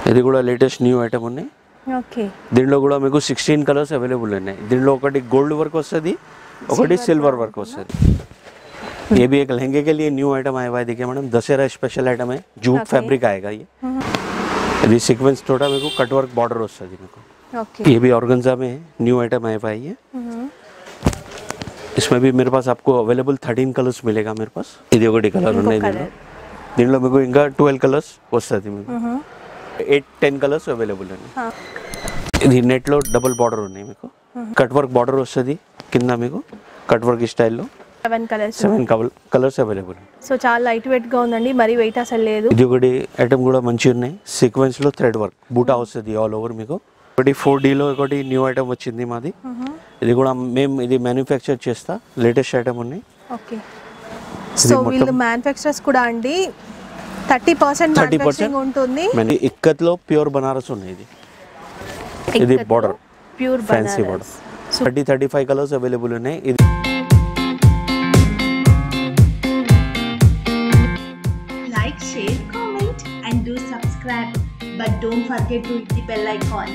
ఇది కూడా latest new item ఉన్నాయి ఓకే దీంట్లో కూడా మీకు సిక్స్టీన్ కలర్స్ అవైలబుల్ ఉన్నాయి దీంట్లో ఒకటి గోల్డ్ వర్క్ వస్తుంది ఒకటి సిల్वर वर्क వస్తుంది ये भी एक लहंगे के लिए न्यू आइटम आया हुआ है देखिए मैडम दशहरा स्पेशल आइटम है जूट फैब्रिक आएगा ये ఇది సీక్వెన్స్ తోట మీకు కట్ వర్క్ బార్డర్ వస్తుంది మీకు ఓకే ये भी ऑर्गेन्जा में है न्यू आइटम आया हुआ है ये इसमें भी मेरे पास आपको अवेलेबल थर्टीन కలర్స్ మిలేగా मेरे पास ఇది ఒకటి కలర్ ఉన్నాయి దీంట్లో దీంట్లో మీకు ఇంకా ట్వెల్వ్ కలర్స్ వస్తుంది మీకు ఎయిట్ టెన్ కలర్స్ అవైలబుల్ అండి ఇది నెట్లో డబుల్ బార్డర్ ఉన్నాయి మీకు కట్ వర్క్ బార్డర్ వస్తుంది కింద మీకు కట్ వర్క్ స్టైల్లో seven colours seven colours available so చాలా లైట్ వెయిట్ గా ఉందండి మరి వెయిట్ అసలు లేదు ఇది ఒకటి ఐటమ్ కూడా మంచిగా ఉన్నాయి సీక్వెన్స్ లో థ్రెడ్ వర్క్ బూటా వస్తుంది ఆల్ ఓవర్ మీకు ఒకటి ఫోర్ డీలో ఒకటి న్యూ ఐటమ్ వచ్చింది మాది ఇది కూడా మేము ఇది మ్యానుఫ్యాక్చర్ చేస్తా లేటెస్ట్ ఐటమ్ ఉన్నాయి ఓకే సో వీళ్ళు మ్యానుఫ్యాక్చరర్స్ కూడా అండి థర్టీ పర్సెంట్ థర్టీ మ్యానుఫ్యాక్చరింగ్ ఉంటుంది మన ఇక్కత్లో ప్యూర్ బనారస్ ఉన్నాయి ఇది ఇది border pure fancy border thirty thirty five colours available ఉన్నాయి ఇది like, share, comment, and do subscribe. But don't forget to hit the bell icon.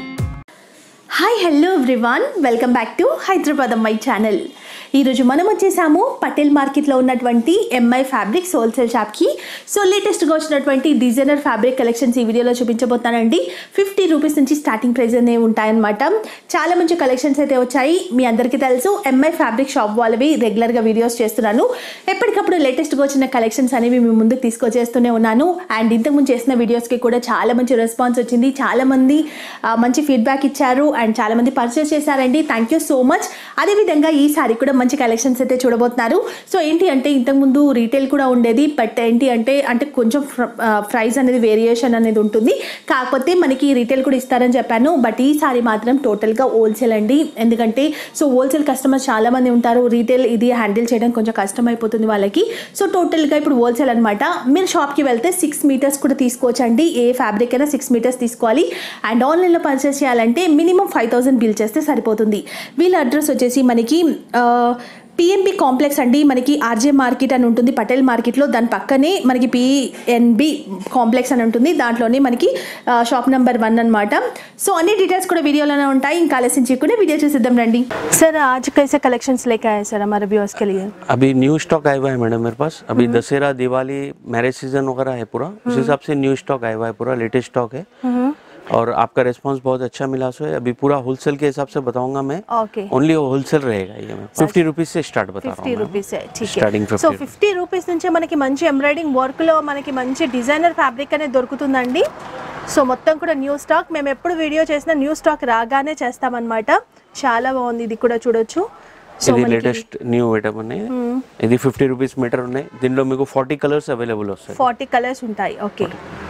Hi hello everyone welcome back to Hyderabad అమ్మాయి channel ఈరోజు మనం వచ్చేసాము పటేల్ మార్కెట్లో ఉన్నటువంటి ఎంఐ ఫ్యాబ్రిక్స్ హోల్సేల్ షాప్కి so లేటెస్ట్గా వచ్చినటువంటి డిజైనర్ ఫ్యాబ్రిక్ కలెక్షన్స్ ఈ వీడియోలో చూపించబోతానండి ఫిఫ్టీ రూపీస్ నుంచి స్టార్టింగ్ ప్రైస్ అనేవి ఉంటాయన్నమాట చాలా మంచి కలెక్షన్స్ అయితే వచ్చాయి మీ అందరికీ తెలుసు ఎంఐ ఫ్యాబ్రిక్ షాప్ వాళ్ళవి రెగ్యులర్గా వీడియోస్ చేస్తున్నాను ఎప్పటికప్పుడు లేటెస్ట్గా వచ్చిన కలెక్షన్స్ అనేవి మీ ముందుకు తీసుకొచ్చేస్తూనే ఉన్నాను అండ్ ఇంతకుముందు చేసిన వీడియోస్కి కూడా చాలా మంచి రెస్పాన్స్ వచ్చింది చాలా మంది ఆ, మంచి ఫీడ్బ్యాక్ ఇచ్చారు అండ్ చాలా మంది పర్చేస్ చేశారండి థ్యాంక్ యూ సో మచ్ అదేవిధంగా ఈసారి కూడా మంచి కలెక్షన్స్ అయితే చూడబోతున్నారు సో ఏంటి అంటే ఇంతకుముందు రీటైల్ కూడా ఉండేది బట్ ఏంటి అంటే అంటే కొంచెం ప్రైస్ అనేది వేరియేషన్ అనేది ఉంటుంది కాకపోతే మనకి రీటైల్ కూడా ఇస్తారని చెప్పాను బట్ ఈసారి మాత్రం టోటల్గా హోల్సేల్ అండి ఎందుకంటే సో హోల్సేల్ కస్టమర్స్ చాలా మంది ఉంటారు రీటైల్ ఇది హ్యాండిల్ చేయడం కొంచెం కష్టం అయిపోతుంది వాళ్ళకి సో టోటల్గా ఇప్పుడు హోల్సేల్ అనమాట మీరు షాప్కి వెళ్తే సిక్స్ మీటర్స్ కూడా తీసుకోవచ్చండి ఏ ఫ్యాబ్రిక్ అయినా సిక్స్ మీటర్స్ తీసుకోవాలి అండ్ ఆన్లైన్లో పర్చేస్ చేయాలంటే మినిమం ఫైవ్ థౌసండ్ బిల్ చేస్తే సరిపోతుంది వీళ్ళ అడ్రస్ వచ్చేసి మనకి పిఎన్బి కాంప్లెక్స్ అండి మనకి ఆర్జే మార్కెట్ అని ఉంటుంది పటేల్ మార్కెట్లో దాని పక్కనే మనకి పిఎన్బి కాంప్లెక్స్ అని ఉంటుంది దాంట్లోనే మనకి ఆ, షాప్ నెంబర్ వన్ అనమాట సో అన్ని డీటెయిల్స్ కూడా వీడియోలోనే ఉంటాయి ఇంకా ఆలస్యం చేయకుండా వీడియో చూసిద్దాం రండి సార్ आज कैसे कलेक्शंस लेके आए सर हमारे व्यूअर्स के लिए अभी न्यू स्टॉक आया हुआ है मैडम मेरे पास अभी दशहरा दिवाली मैरिज सीजन वगैरह है पूरा उस हिसाब से न्यू स्टॉक आया हुआ है पूरा लेटेस्ट स्टॉक है और आपका रिस्पांस बहुत अच्छा मिला सो है अभी पूरा होलसेल के हिसाब से बताऊंगा मैं ओके ओनली होलसेल रहेगा ये मैं फिफ्टी रुपीज से स्टार्ट बता रहा ఫిఫ్టీ हूँ मैं। రూపీస్ Starting ठीक సో 50 ఫిఫ్టీ రూపీస్ నుంచే మనకి మంచి ఎంబ్రాయిడింగ్ వర్క్లో మనకి మంచి డిజైనర్ ఫ్యాబ్రిక్ అనేది దొరుకుతుందండి సో మొత్తం కూడా న్యూ స్టాక్ మేము ఎప్పుడు వీడియో చేసినా న్యూ స్టాక్ రాగానే చేస్తామన్నమాట చాలా బాగుంది ఇది కూడా చూడొచ్చు సో ఇది మనకి లేటెస్ట్ న్యూ ఐటమ్ ఉన్నాయి ఇది ఫిఫ్టీ రూపీస్ మీటర్ ఉన్నాయి దీనిలో మీకు ఫార్టీ కలర్స్ అవైलेबल వస్తాయి ఫార్టీ కలర్స్ ఉంటాయి ఓకే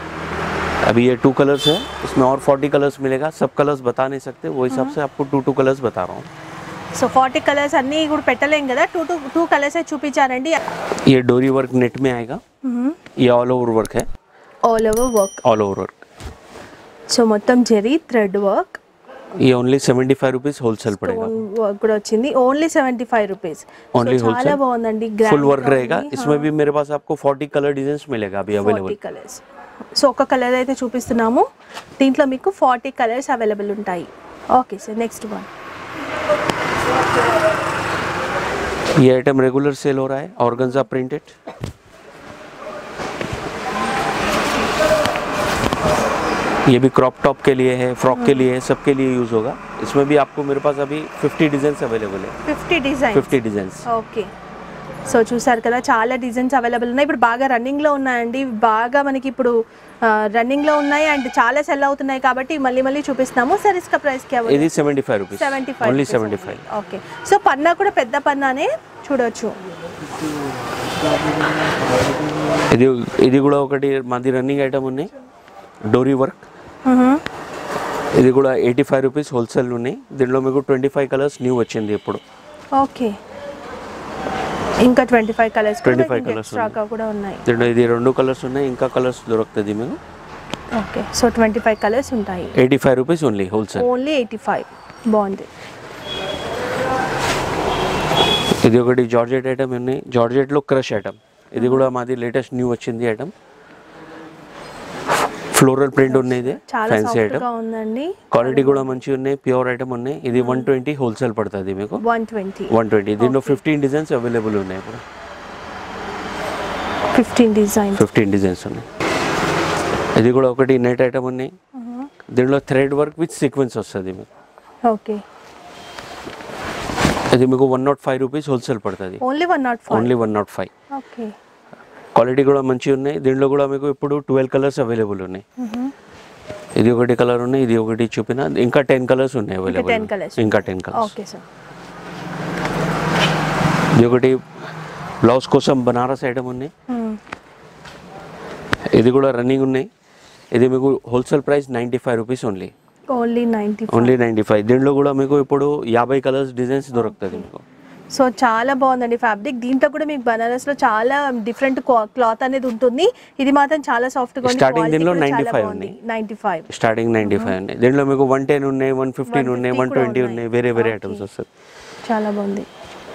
अभी ये टू कलर्स है इसमें और फोर्टी कलर्स मिलेगा सब कलर्स बता नहीं सकते वो हिसाब से आपको टू टू कलर्स बता रहा हूँ సో ఫార్టీ కలర్స్ అన్నీ కూడా పెట్టలేం కదా టూ టూ టూ కలర్స్ చూపించారండి ये डोरी वर्क नेट में आएगा ये ऑल ओवर वर्क है all over work all over work so మొత్తం జెరీ థ్రెడ్ వర్క్ ये only seventy five rupees wholesale पड़ेगा వర్క్ కూడా వచ్చింది only seventy five rupees Only చాలా wholesale? బాగుందండి फुल वर्क रहेगा इसमें भी मेरे पास आपको फोर्टी कलर डिजाइन मिलेगा अभी ఫార్టీ अवेलेबल కలర్స్ సో ఒక కలర్ అయితే చూపిస్తున్నాము దీంట్లో మీకు ఫార్టీ కలర్స్ అవైలబుల్ ఉంటాయి ఓకే సార్ నెక్స్ట్ వన్ ये आइटम रेगुलर सेल हो रहा है ऑर्गेन्जा प्रिंटेड ये भी क्रॉप टॉप के लिए है फ्रॉक के लिए है सबके लिए यूज होगा इसमें भी आपको मेरे पास अभी 50 डिजाइन अवेलेबल है fifty design 50 design okay so చూసారు కదా చాలా డిజైన్స్ అవైలబుల్ ఉన్నాయి ఇప్పుడు బాగా రన్నింగ్లో ఉన్నాయండి ఇవి బాగా మనకి ఇప్పుడు రన్నింగ్లో ఉన్నాయి అండ్ చాలా సెల్ అవుతున్నాయి కాబట్టి మళ్ళీ మళ్ళీ చూపిస్తున్నాము సార్ ఇసుక ప్రైస్ కి ఇది seventy five rupees seventy five only seventy five okay so పన్నా కూడా పెద్ద పన్నానే చూడొచ్చు ఇది ఇది కూడా ఒకటి మాది రన్నింగ్ ఐటమ్ ఉన్నాయి డోరీ వర్క్ ఇది కూడా ఎయిటీ ఫైవ్ రూపీస్ హోల్సేల్ ఉన్నాయి దీంట్లో మీకు ట్వంటీ ఫైవ్ కలర్స్ న్యూ వచ్చింది ఇప్పుడు ఓకే ఇంకా twenty five colours 25 colours stock కూడా ఉన్నాయి దీంట్లో ఇది రెండు కలర్స్ ఉన్నాయి ఇంకా కలర్స్ దొరుకుతుంది మీకు okay so twenty five colours ఉంటాయి eighty five rupees only wholesale only eighty five బాగుంది ఇది ఒకటి జార్జెట్ ఐటమ్ ఉన్నాయి జార్జెట్లో క్రష్ ఐటమ్ ఇది కూడా మాది లేటెస్ట్ న్యూ వచ్చింది ఐటమ్ ఫ్లోరల్ ప్రింట్ ఉన్నాయి ఇది చాలా ఫ్యాన్సీ సాఫ్ట్ ఐటమ్ గా ఉందండి క్వాలిటీ కూడా మంచిగా ఉన్నాయి ప్యూర్ ఐటమ్ ఉన్నాయి ఇది వన్ ట్వంటీ హోల్సేల్ పడుతుంది మీకు వన్ ట్వంటీ వన్ ట్వంటీ దీంట్లో ఫిఫ్టీన్ డిజైన్స్ అవైలబుల్ ఉన్నాయి ఇప్పుడు ఫిఫ్టీన్ డిజైన్ ఫిఫ్టీన్ డిజైన్స్ ఉన్నాయి ఇది కూడా ఒకటి నెట్ ఐటమ్ ఉన్నాయి దీంట్లో థ్రెడ్ వర్క్ విత్ సీక్వెన్స్ వస్తుంది మీకు ఓకే ఇది మీకు one nought five rupees wholesale పడుతుంది only one nought five only one nought five okay quality కూడా మంచిగా ఉన్నాయి దీంట్లో కూడా మీకు ఇప్పుడు ట్వెల్వ్ కలర్స్ అవైలబుల్ ఉన్నాయి ఇది ఒకటి కలర్ ఉన్నాయి ఇది ఒకటి చూపిన ఇంకా టెన్ కలర్స్ ఉన్నాయి 10 అవైలబుల్ colours. ఇంకా టెన్ కలర్స్ ఓకే సార్ ఇది ఒకటి బ్లౌజ్ కోసం బనారస్ ఐటమ్ ఉన్నాయి ఇది కూడా రన్నింగ్ ఉన్నాయి ఇది మీకు wholesale price ninety five rupees only only ninety only ninety five దీంట్లో కూడా మీకు ఇప్పుడు యాభై కలర్స్ డిజైన్స్ దొరుకుతుంది మీకు సో చాలా బాగుందండి ఫ్యాబ్రిక్ దీంట్లో కూడా మీకు బనారస్ లో చాలా డిఫరెంట్ క్లాత్ అనేది ఉంటుంది ఇది మాత్రం చాలా సాఫ్ట్ గా Starting దీనిలో 95 ఉంది. Ninety five starting ninety five ఉన్నాయి దీంట్లో మీకు వన్ టెన్ ఉన్నాయి వన్ ఫిఫ్టీన్ ఉన్నాయి 150 వన్ కూడా ట్వంటీ ఉన్నాయి. ఉన్నాయి వేరే వేరే Okay. ఐటమ్స్ వస్తుంది చాలా బాగుంది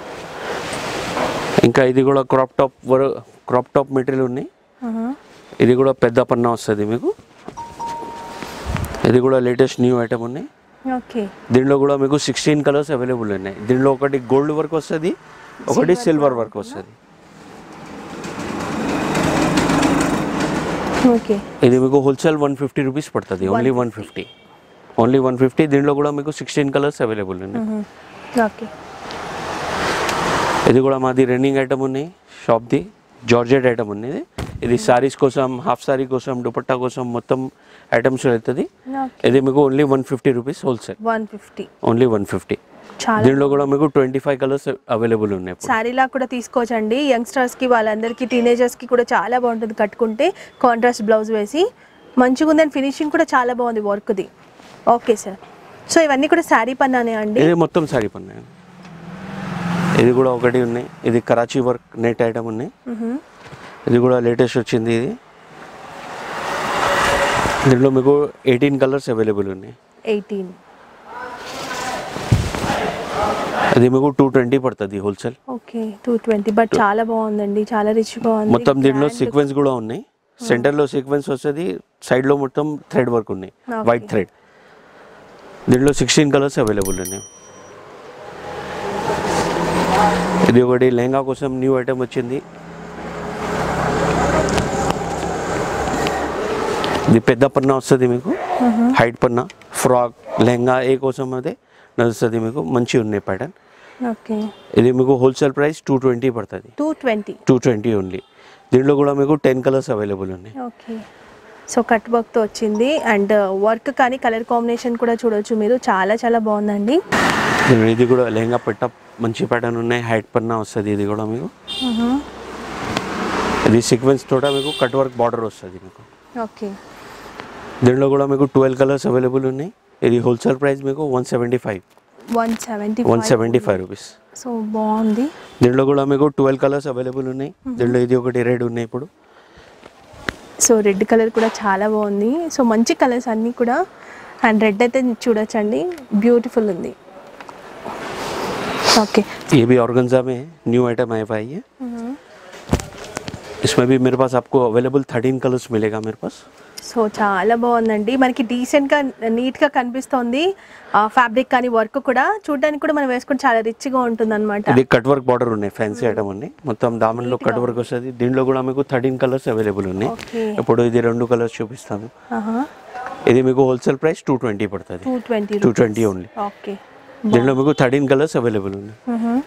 ఇంకా ఇది కూడా crop top crop top material ఉన్నాయి ఇది కూడా పెద్ద పన్నా వస్తుంది మీకు ఇది కూడా లేటెస్ట్ న్యూ ఐటమ్ ఉన్నాయి ఓకే దీంట్లో కూడా మీకు సిక్స్టీన్ కలర్స్ అవైలబుల్ ఉన్నాయి దీంట్లో ఒకటి గోల్డ్ వర్క్ వస్తుంది ఒకటి సిల్వర్ వర్క్ వస్తుంది ఓకే ఇది మీకు హోల్సేల్ వన్ ఫిఫ్టీ రూపీస్ పడుతుంది only one fifty only one fifty దీంట్లో కూడా మీకు సిక్స్టీన్ కలర్స్ అవైలబుల్ ఉన్నాయి ఓకే ఇది కూడా మాది రన్నింగ్ ఐటమ్ ఉన్నాయి షాప్ది జార్జెట్ ఐటమ్ ఉంది ఇది. ఇది సారీస్ కోసం హాఫ్ సారీ కోసం దుపట్టా కోసం మొత్తం ఐటమ్స్ అవుతుంది ఇది మీకు only one fifty rupees wholesale one fifty only one fifty చాలా దీంట్లో కూడా మీకు ట్వంటీ ఫైవ్ కలర్స్ అవైలబుల్ ఉన్నాయి ఇప్పుడు. శారీలా కూడా తీసుకోవచ్చండి యంగ్స్టర్స్కి వాళ్ళందరికీ టీనేజర్స్కి కూడా చాలా బాగుంటుంది కట్టుకుంటే కాంట్రాస్ట్ బ్లౌజ్ వేసి మంచిగా ఉందని ఫినిషింగ్ కూడా చాలా బాగుంది వర్క్ది ఓకే సార్ సో ఇవన్నీ కూడా శారీ పన్నానే అండి ఇది మొత్తం సారీ పన్నాయి ఇది కూడా ఒకటి ఉన్నాయి ఇది కరాచీ వర్క్ నెట్ ఐటమ్ ఉన్నాయి మ్హూ. ఇది కూడా లేటెస్ట్ వచ్చింది ఇది దీంట్లో మీకు ఎయిటీన్ కలర్స్ అవైలబుల్ ఉన్నాయి ఎయిటీన్ అది మీకు టూ ట్వంటీ పడుతుంది wholesale okay two twenty but చాలా బాగుందండి చాలా రిచ్గా ఉంది మొత్తం దీంట్లో Grand సీక్వెన్స్ కూడా ఉన్నాయి సెంటర్లో సీక్వెన్స్ వస్తుంది సైడ్లో మొత్తం థ్రెడ్ వర్క్ ఉన్నాయి Okay. వైట్ థ్రెడ్ దీంట్లో సిక్స్టీన్ కలర్స్ అవైలబుల్ ఉన్నాయి ఇది ఒకటి లెహంగా కోసం న్యూ ఐటమ్ వచ్చింది ఇది పెద్ద పన్నా వస్తుంది మీకు హైట్ పన్నా ఫ్రాక్ లెహంగా ఏ కోసం అదే నడుస్తుంది మీకు మంచిగా ఉన్నాయి ప్యాటర్న్ ఓకే ఇది మీకు హోల్సేల్ ప్రైస్ టూ ట్వంటీ పడుతుంది two twenty two twenty only దీంట్లో కూడా మీకు టెన్ కలర్స్ అవైలబుల్ ఉన్నాయి ఓకే సో కట్ వర్క్తో వచ్చింది అండ్ వర్క్ కానీ కలర్ కాంబినేషన్ కూడా చూడొచ్చు మీరు చాలా చాలా బాగుందండి ఇది కూడా లెహంగా పెట్ట మంచి ప్యాటర్న్ ఉన్నాయి హైట్ పన్నా వస్తుంది ఇది కూడా మీకు ఇది సీక్వెన్స్ తోట మీకు కట్ వర్క్ బార్డర్ వస్తుంది మీకు ఓకే దీంట్లో కూడా మీకు ట్వెల్వ్ కలర్స్ అవైలబుల్ ఉన్నాయి ఇది హోల్సేల్ ప్రైస్ మీకు one seventy five one seventy one seventy five rupees so బాగుంది దీంట్లో కూడా మీకు ట్వెల్వ్ కలర్స్ అవైలబుల్ ఉన్నాయి దీంట్లో ఇది ఒకటి రెడ్ ఉన్నాయి ఇప్పుడు సో రెడ్ కలర్ కూడా చాలా బాగుంది సో మంచి కలర్స్ అన్నీ కూడా అండ్ రెడ్ అయితే చూడొచ్చండి బ్యూటిఫుల్ ఉంది ఓకే ये भी ऑर्गेन्जा में न्यू आइटम आया हुआ है ये इसमें भी मेरे पास आपको अवेलेबल थर्टीन कलर्स मिलेगा मेरे पास సో చాలా బాగుందండి మనకి డీసెంట్గా నీట్గా కనిపిస్తోంది ఫ్యాబ్రిక్ కానీ వర్క్ కూడా చూడడానికి కూడా మనం వేసుకుంటే చాలా రిచ్గా ఉంటుంది అనమాట ఇది కట్ వర్క్ బార్డర్ ఉన్నాయి ఫ్యాన్సీ ఐటమ్ ఉన్నాయి మొత్తం దామన్లో కట్ వర్క్ వస్తుంది దీంట్లో కూడా మీకు థర్టీన్ కలర్స్ అవైలబుల్ ఉన్నాయి ఓకే ఇప్పుడు ఇది రెండు కలర్స్ చూపిస్తాను ఇది మీకు హోల్సేల్ ప్రైస్ టూ ట్వంటీ పడుతుంది two twenty two twenty only okay దీంట్లో మీకు థర్టీన్ కలర్స్ అవైలబుల్ ఉన్నాయి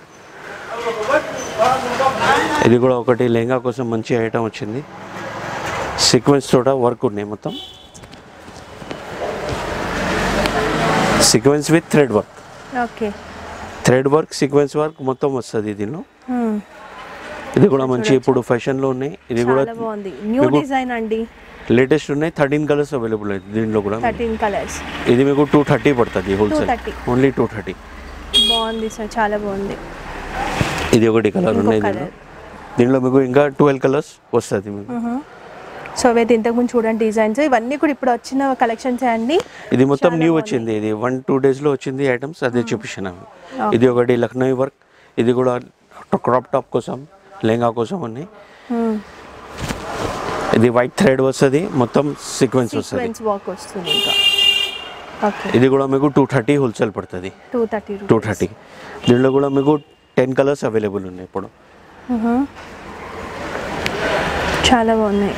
ఇది కూడా ఒకటి లెహంగా కోసం మంచి ఐటమ్ వచ్చింది సీక్వెన్స్ తోట వర్క్ ఉన్నాయి మొత్తం sequence with thread work okay thread work sequence work మొత్తం వస్తుంది దీనిలో ఇది కూడా మంచి ఇప్పుడు ఫ్యాషన్లో ఉన్నాయి ఇది కూడా చాలా బాగుంది న్యూ మీకు డిజైన్ అండి లేటెస్ట్ ఉన్నాయి థర్టీన్ కలర్స్ అవైలబుల్ ఉంది దీంట్లో కూడా థర్టీన్ కలర్స్ ఇది మీకు టూ థర్టీ పడుతుంది హోల్సేల్ 230. ఓన్లీ టూ థర్టీ బాగుంది సార్ చాలా బాగుంది ఇది ఒకటి కలర్ ఇంకో ఉన్నాయి colour. దీంట్లో దీంట్లో మీకు ఇంకా ట్వెల్వ్ కలర్స్ వస్తుంది మీకు సో అయితే ఇంతకుముందు చూడండి డిజైన్స్ ఇవన్నీ కూడా ఇప్పుడు వచ్చిన కలెక్షన్స్ అండి ఇది మొత్తం చాలా న్యూ బాగున్నాయి. వచ్చింది ఇది వన్ టూ డేస్లో వచ్చింది ఐటమ్స్ అదే చూపిస్తున్నాను ఇది ఒకటి లక్నో వర్క్ ఇది కూడా క్రాప్ టాప్ కోసం లెహంగా కోసం ఉన్నాయి మ్మ్. ఇది వైట్ థ్రెడ్ వస్తుంది మొత్తం సీక్వెన్స్ వస్తుంది సీక్వెన్స్ వర్క్ వస్తుంది ఇంకా ఓకే ఇది కూడా మీకు టూ థర్టీ హోల్సేల్ పడుతుంది టూ థర్టీ టూ థర్టీ దీనిలో కూడా మీకు టెన్ కలర్స్ అవైలబుల్ ఉన్నాయి ఇప్పుడు చాలా బాగున్నాయి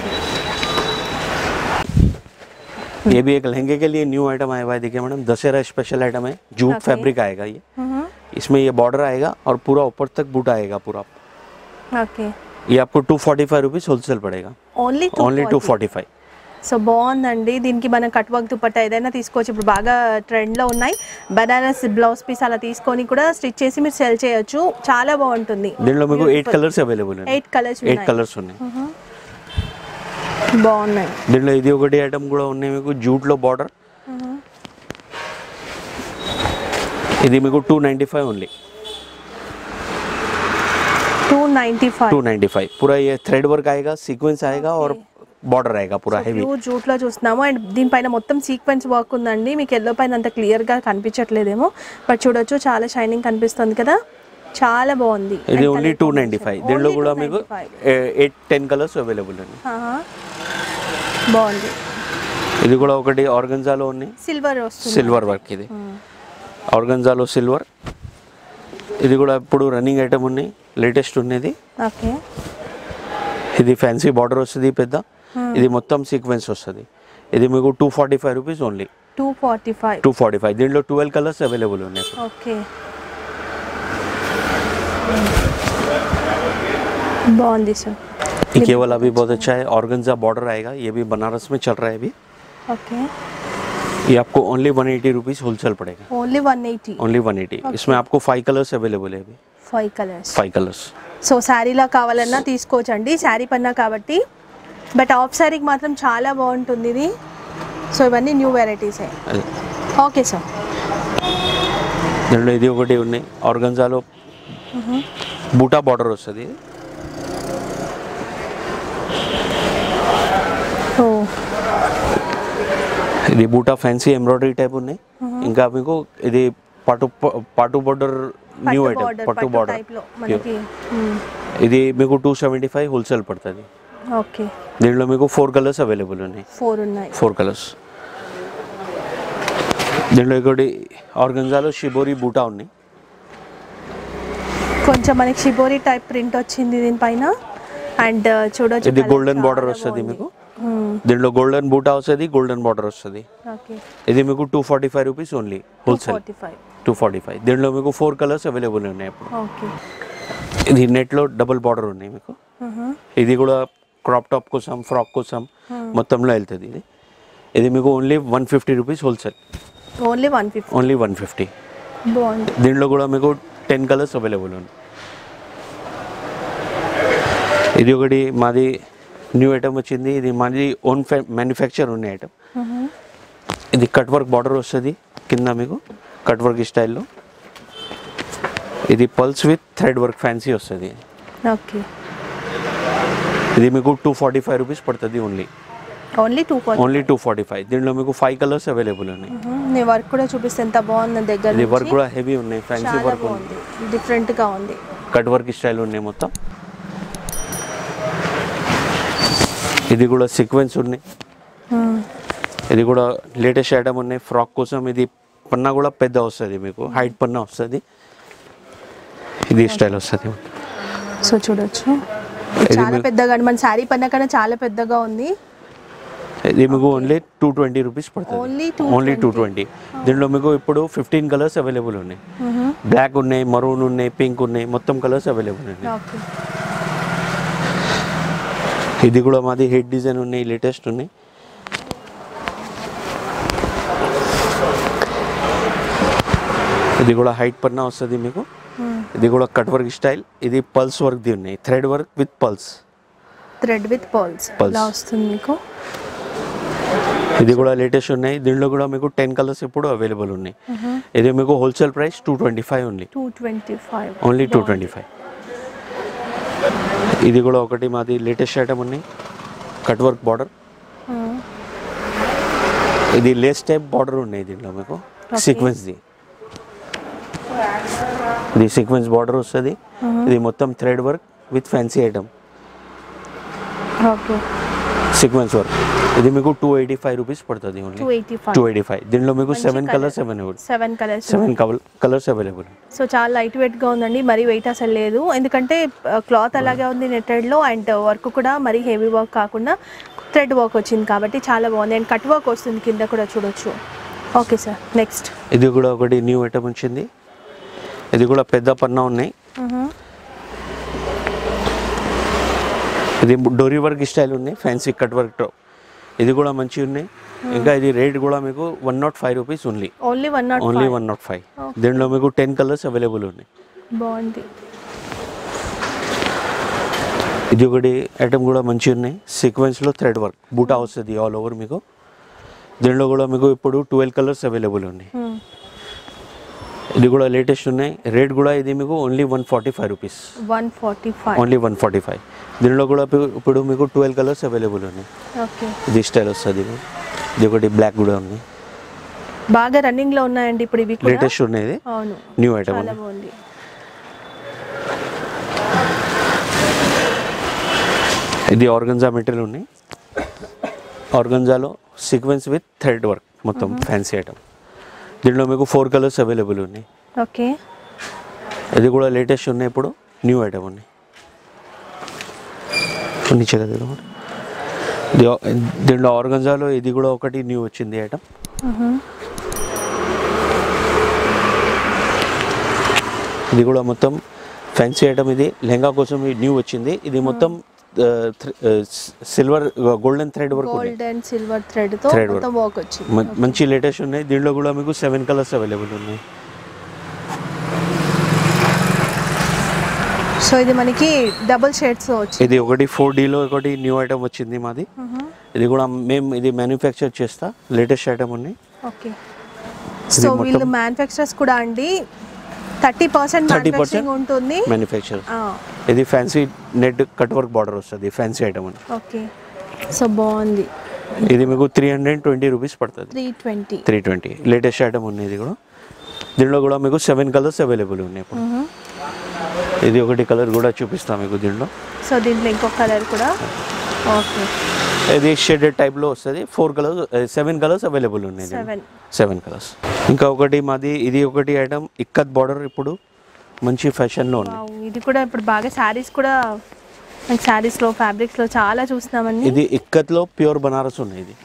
ये भी एक लहंगे के लिए न्यू आइटम आया हुआ है देखिए मैडम दशहरा स्पेशल आइटम है जूट Okay. फैब्रिक आएगा ये इसमें ये बॉर्डर आएगा और पूरा ऊपर तक बूट आएगा पूरा ఓకే ये आपको two forty five rupees wholesale पड़ेगा only only two forty five so బాగుందండి దీనికి మనం కట్ వర్క్ దుపట్టా ఏదైనా తీసుకోవచ్చు ఇప్పుడు బాగా ట్రెండ్లో ఉన్నాయి బనారస్ బ్లౌజ్ పీస్ అలా తీసుకొని కూడా స్టిచ్ చేసి మీరు సెల్ చేయొచ్చు చాలా బాగుంటుంది దీనిలో మీకు ఎయిట్ కలర్స్ అవైలబుల్ ఉన్నాయి ఎయిట్ కలర్స్ ఎయిట్ కలర్స్ ఉన్నాయి బాగున్నాయి దీనిలో ఇది ఒకటి ఐటమ్ కూడా ఉన్నాయి మీకు జూట్లో బార్డర్ ఇది మీకు two ninety five only two ninety five two ninety five पूरा ये थ्रेड वर्क आएगा सीक्वेंस आएगा और बॉर्डर आएगा पूरा हैवी ప్యూర్ జూట్లో చూస్తున్నాము అండ్ దీనిపైన మొత్తం సీక్వెన్స్ వర్క్ ఉందండి మీకు ఎల్లో పైన అంత క్లియర్గా కనిపించట్లేదేమో బట్ చూడొచ్చు చాలా షైనింగ్ కనిపిస్తుంది కదా చాలా బాగుంది ఇది And only colour two combination. Ninety five దీనిలో Only కూడా మీకు 295. ఎయిట్ టెన్ కలర్స్ అవైలబుల్ అండి ఆహా. బాగుంది ఇది కూడా ఒకటి ఆర్గంజాలో ఉన్నాయి సిల్వర్ వస్తుంది సిల్వర్ వర్క్ ఇది ఆర్గంజాలో సిల్వర్ ఇది కూడా ఇప్పుడు రన్నింగ్ ఐటమ్ ఉన్నాయి లేటెస్ట్ ఉన్నది ఓకే ఇది ఫ్యాన్సీ బార్డర్ వస్తుంది పెద్ద ఇది మొత్తం సీక్వెన్స్ వస్తుంది ఇది మీకు two forty five rupees only two forty five two forty five దీంట్లో ట్వెల్వ్ కలర్స్ అవైలబుల్ ఉన్నాయి ఓకే బాగుంది సార్ ये केवल अभी बहुत अच्छा है ऑर्गेन्जा बॉर्डर आएगा ये भी बनारस में चल रहा है अभी ఓకే ये आपको only one eighty rupees wholesale पड़ेगा only one eighty only one eighty इसमें आपको फाइव कलर्स अवेलेबल है अभी five colours five colours so శారీలా కావాలన్నా తీసుకోవచ్చండి శారీ పన్నా కాబట్టి బట్ ఆఫ్ శారీకి మాత్రం చాలా బాగుంటుంది ఇది సో ఇవన్నీ న్యూ వెరైటీసే ఓకే సార్ దీంట్లో ఇది ఒకటి ఉన్నాయి ఆర్గంజాలో బూటా బార్డర్ వస్తుంది ఓ ఇది బూటా ఫ్యాన్సీ ఎంబ్రాయిడరీ టైప్ ఉన్నాయి ఇంకా మీకు ఇది పటు పటు బార్డర్ న్యూ ఐటమ్ బార్డర్ పట్టు పట్టు బార్డర్ టైప్లో మనకి ఇది మీకు టూ సెవెంటీ ఫైవ్ హోల్సేల్ పడుతుంది ఓకే దీంట్లో మీకు ఫోర్ కలర్స్ అవైలబుల్ ఉన్నాయి ఫోర్ ఉన్నాయి ఫోర్ కలర్స్ దీంట్లో ఇంకోటి ఆర్గంజాలో షిబోరి బూటా ఉన్నాయి కొంచెం మనకి షిబోరి టైప్ ప్రింట్ వచ్చింది దీనిపైన అండ్ చూడొచ్చు ఇది colour గోల్డెన్ చాలా బార్డర్ వస్తుంది బాగుంది. మీకు మ్మ్. దీంట్లో గోల్డెన్ బూటా వస్తుంది గోల్డెన్ బార్డర్ వస్తుంది ఓకే ఇది మీకు two forty five rupees only wholesale forty five two forty five దీంట్లో మీకు ఫోర్ కలర్స్ అవైలబుల్ ఉన్నాయి ఇప్పుడు ఓకే ఇది నెట్లో డబుల్ బార్డర్ ఉన్నాయి మీకు ఇది కూడా క్రాప్ టాప్ కోసం ఫ్రాక్ కోసం మొత్తంలో వెళ్తుంది ఇది ఇది మీకు only one fifty rupees wholesale only one fifty only one fifty బాగుంది దీంట్లో కూడా మీకు టెన్ కలర్స్ అవైలబుల్ ఉంది ఇది ఒకటి మాది న్యూ ఐటమ్ వచ్చింది ఇది మాది ఓన్ మ్యానుఫ్యాక్చర్ ఉన్న ఐటమ్ ఇది కట్ వర్క్ బార్డర్ వస్తుంది కింద మీకు కట్ వర్క్ స్టైల్లో ఇది pearls with thread work fancy వస్తుంది ఓకే ఇది మీకు టూ ఫార్టీ ఫైవ్ రూపీస్ పడుతుంది only only two forty only two forty five దీంట్లో మీకు ఫైవ్ కలర్స్ అవైలబుల్ ఉన్నాయి నీ వర్క్ కూడా చూపిస్తే ఎంత బాగుంది దగ్గర ఇది వర్క్ నుంచి. కూడా హెవీ ఉన్నాయి ఫ్యాన్సీ చాలా వర్క్ ఉంది బాగుంది డిఫరెంట్ గా ఉంది కట్ వర్క్ స్టైల్ ఉన్నాయి మొత్తం ఇది కూడా సీక్వెన్స్ ఉన్నాయి ఇది కూడా లేటెస్ట్ ఐటమ్ ఉన్నాయి ఫ్రాక్ కోసం ఇది పన్నా కూడా పెద్ద వస్తుంది మీకు హైట్ పన్నా వస్తుంది ఇది స్టైల్ వస్తుంది సో చూడొచ్చు ఇది చాలా మీ- పెద్దగా మన శారీ పన్న కన్నా చాలా పెద్దగా ఉంది ఇది మీకు ఓన్లీ టూ ట్వంటీ రూపీస్ పడుతుంది Only ఓన్లీ టూ ట్వంటీ దీంట్లో మీకు ఇప్పుడు ఫిఫ్టీన్ కలర్స్ అవైలబుల్ ఉన్నాయి బ్లాక్ ఉన్నాయి మరూన్ ఉన్నాయి పింక్ ఉన్నాయి మొత్తం కలర్స్ అవైలబుల్ ఉన్నాయి ఓకే ఇది కూడా మాది హెడ్ డిజైన్ ఉన్నాయి లేటెస్ట్ ఉన్నాయి ఇది కూడా హైట్ పన్నా వస్తుంది మీకు ఇది కూడా కట్ వర్క్ స్టైల్ ఇది పల్స్ వర్క్ది ఉన్నాయి thread work with pearls thread with pearls Pearls. ఇలా వస్తుంది మీకు ఇది కూడా లేటెస్ట్ ఉన్నాయి దీనిలో కూడా మీకు టెన్ కలర్స్ ఇప్పుడు అవైలబుల్ ఉన్నాయి ఇది మీకు wholesale price two twenty five only two twenty five only two twenty five ఇది కూడా ఒకటి మాది లేటెస్ట్ ఐటమ్ ఉన్నాయి కట్ వర్క్ బార్డర్ ఇది లేస్ టైప్ బార్డర్ ఉన్నాయి దీంట్లో మీకు సీక్వెన్స్ది ఇది సీక్వెన్స్ బార్డర్ వస్తుంది ఇది మొత్తం thread work with fancy item okay sequence work ఇది మీకు టూ ఎయిటీ ఫైవ్ రూపీస్ పడుతుంది only two eighty two five eighty five దీనిలో మీకు మంచి seven colour. Colours available seven colours seven colours available so చాలా లైట్ వెయిట్గా ఉందండి మరీ వెయిట్ అసలు లేదు ఎందుకంటే క్లాత్ అలాగే ఉంది నెట్టెడ్లో అండ్ వర్క్ కూడా మరీ హెవీ వర్క్ కాకుండా థ్రెడ్ వర్క్ వచ్చింది కాబట్టి చాలా బాగుంది అండ్ కట్ వర్క్ వస్తుంది కింద కూడా చూడొచ్చు ఓకే సార్ నెక్స్ట్ ఇది కూడా ఒకటి న్యూ ఐటమ్ వచ్చింది ఇది కూడా పెద్ద పన్నా ఉన్నాయి ఇది డోరీ వర్క్ స్టైల్ ఉన్నాయి ఫ్యాన్సీ కట్ వర్క్ తో ఇది కూడా మంచిగా ఉన్నాయి ఇంకా ఇది రేట్ కూడా మీకు one nought five rupees only only one nought only one nought five దీనిలో మీకు టెన్ కలర్స్ అవైలబుల్ ఉన్నాయి బాగుంది ఇది ఒకటి ఐటమ్ కూడా మంచిగా ఉన్నాయి సీక్వెన్స్లో థ్రెడ్ వర్క్ బూటా వస్తుంది ఆల్ ఓవర్ మీకు దీనిలో కూడా మీకు ఇప్పుడు ట్వెల్వ్ కలర్స్ అవైలబుల్ ఉన్నాయి Hmm. ఇది కూడా లేటెస్ట్ ఉన్నాయి రేట్ కూడా ఇది మీకు only one forty five rupees one forty five only one forty five దీనిలో కూడా ఇప్పుడు- ఇప్పుడు మీకు ట్వెల్వ్ కలర్స్ అవైలబుల్ ఉన్నాయి ఓకే ఇది స్టైల్ వస్తుంది ఇది. ఇది ఒకటి బ్లాక్ కూడా ఉంది బాగా రన్నింగ్ లో ఉన్నాయండి ఇప్పుడు ఇవి కూడా లేటెస్ట్ ఉన్నాయి ఇది అవును న్యూ ఐటమ్ చాలా బాగుంది ఇది ఆర్గంజా మెటీరియల్ ఉన్నాయి ఆర్గంజాలో సీక్వెన్స్ విత్ థ్రెడ్ వర్క్ మొత్తం ఫ్యాన్సీ ఐటమ్ దీంట్లో మీకు ఫోర్ కలర్స్ అవైలబుల్ ఉన్నాయి ఓకే ఇది కూడా లేటెస్ట్ ఉన్నాయి ఇప్పుడు న్యూ ఐటమ్ ఉన్నాయి నీచే కదా ఇది కూడా. ఇది ఆ- దీంట్లో ఆర్గంజాలో ఇది కూడా ఒకటి న్యూ వచ్చింది ఐటమ్ ఇది కూడా మొత్తం ఫ్యాన్సీ ఐటమ్ ఇది లెహంగా కోసం ఇది న్యూ వచ్చింది ఇది మొత్తం సిల్వర్ గోల్డెన్ థ్రెడ్ వర్క్ ఉంది గోల్డ్ అండ్ సిల్వర్ థ్రెడ్ తో Thread work. మొత్తం వర్క్ వచ్చింది మ- మంచి లేటెస్ట్ ఉన్నాయి దీంట్లో కూడా మీకు సెవెన్ కలర్స్ అవైలబుల్ ఉన్నాయి సో ఇది మనకి డబుల్ షేడ్స్ వచ్చింది ఇది ఒకటి ఫోర్ డీలో ఒకటి న్యూ ఐటమ్ వచ్చింది మాది ఇది కూడా మేము ఇది మ్యానుఫ్యాక్చర్ చేస్తా లేటెస్ట్ ఐటమ్ ఉన్నాయి ఓకే ఇది సో మొత్తం- వీళ్ళు మ్యానుఫ్యాక్చరర్స్ కూడా అండి థర్టీ పర్సెంట్ 30% మ్యానుఫ్యాక్చరింగ్ ఉంటుంది మ్యానుఫ్యాక్చర్ ఇది fancy net cut work border వస్తుంది ఫ్యాన్సీ ఐటమ్ అని ఓకే సో బాగుంది ఇది మీకు త్రీ హండ్రెడ్ ట్వంటీ రూపీస్ పడుతుంది three twenty three twenty latest item ఉంది ఇది కూడా దీంట్లో కూడా మీకు సెవెన్ కలర్స్ అవైలబుల్ ఉన్నాయి ఇప్పుడు ఇది ఒకటి కలర్ కూడా చూపిస్తాం మీకు దీంట్లో సో దీంట్లో ఇంకొక కలర్ కూడా ఓకే ఇది షేడెడ్ టైప్లో వస్తుంది four colours seven colours available ఉన్నాయి సెవెన్ సెవెన్ కలర్స్ ఇంకా ఒకటి మాది ఇది ఒకటి ఐటమ్ ఇక్కత్ బార్డర్ ఇప్పుడు మంచి ఫ్యాషన్లో ఉంది ఇది కూడా ఇప్పుడు బాగా శారీస్ కూడా మనకి శారీస్లో ఫ్యాబ్రిక్స్లో చాలా చూస్తున్నామండి ఇది ఇక్కత్లో ప్యూర్ బనారస్ ఉంది ఇది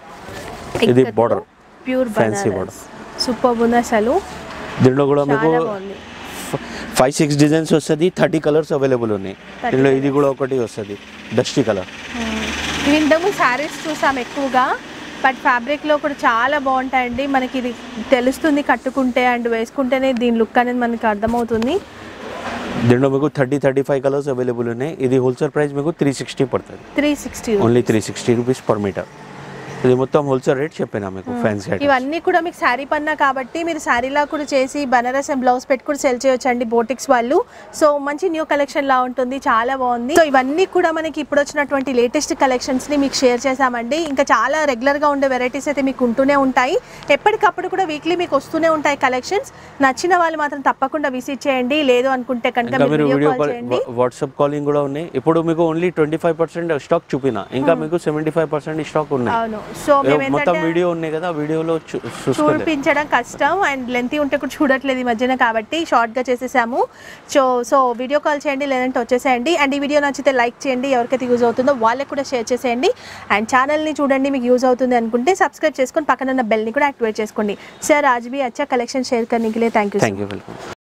ఇది border. Pure Fancy Banaras super ఉంది అసలు దీంట్లో కూడా మీకు చాలా బాగుంది ఫైవ్ సిక్స్ డిజైన్స్ వస్తుంది థర్టీ కలర్స్ అవైలబుల్ ఉన్నాయి 30 దీంట్లో ఇది కూడా ఒకటి వస్తుంది డస్టీ కలర్ ఇవి ఇంతకు శారీస్ చూసాం ఎక్కువగా బట్ ఫ్యాబ్రిక్లో కూడా చాలా బాగుంటాయండి మనకి ఇది తెలుస్తుంది కట్టుకుంటే అండ్ వేసుకుంటేనే దీని లుక్ అనేది మనకి అర్థమవుతుంది దీంట్లో మీకు thirty thirty five colours available ఉన్నాయి ఇది హోల్సేల్ ప్రైస్ మీకు త్రీ సిక్స్టీ పడుతుంది three sixty only three sixty rupees per metre ఇది మొత్తం హోల్సేల్ రేట్ చెప్పినా మీకు ఫ్యాన్సీ ఐటమ్ ఇవన్నీ కూడా మీకు శారీ పన్నా కాబట్టి మీరు శారీలా కూడా చేసి బనారస్ అండ్ బ్లౌజ్ పెట్టి కూడా సెల్ చేయొచ్చు అండి బోటిక్స్ వాళ్ళు సో మంచి న్యూ కలెక్షన్ లా ఉంటుంది చాలా బాగుంది సో ఇవన్నీ కూడా మనకి ఇప్పుడు వచ్చినటువంటి లేటెస్ట్ కలెక్షన్స్ ని మీకు షేర్ చేశామండి ఇంకా చాలా రెగ్యులర్ గా ఉండే వెరైటీస్ అయితే మీకు ఉంటూనే ఉంటాయి ఎప్పటికప్పుడు కూడా వీక్లీ మీకు వస్తూనే ఉంటాయి కలెక్షన్స్ నచ్చిన వాళ్ళు మాత్రం తప్పకుండా విజిట్ చేయండి లేదు అనుకుంటే కనుక ఇంకా మీరు మీరు వీడియో వీడియో కాల్ కాల్ చేయండి వాట్సాప్ కాలింగ్ కూడా ఉన్నాయి ఇప్పుడు మీకు only twenty five percent stock చూపిన ఇంకా మీకు సెవెంటీ ఫైవ్ పర్సెంట్ స్టాక్ ఉన్నాయి అవును సో మేము మొత్తం ఏంటంటే వీడియో ఉన్నాయి కదా వీడియోలో చూ- చూసుకోలేదు చూపించడం కష్టం అండ్ లెంతీ ఉంటే కూడా చూడట్లేదు ఈ మధ్యన కాబట్టి షార్ట్గా చేసేసాము సో సో వీడియో కాల్ చేయండి లేదంటే వచ్చేసేయండి అండ్ ఈ వీడియో నచ్చితే లైక్ చేయండి ఎవరికైతే యూజ్ అవుతుందో వాళ్ళకి కూడా షేర్ చేసేయండి అండ్ ఛానల్ని చూడండి మీకు యూజ్ అవుతుంది అనుకుంటే సబ్స్క్రైబ్ చేసుకొని పక్కన ఉన్న బెల్ని కూడా యాక్టివేట్ చేసుకోండి సార్ आज भी अच्छा कलेक्शन शेयर करने के लिए thank you thank you welcome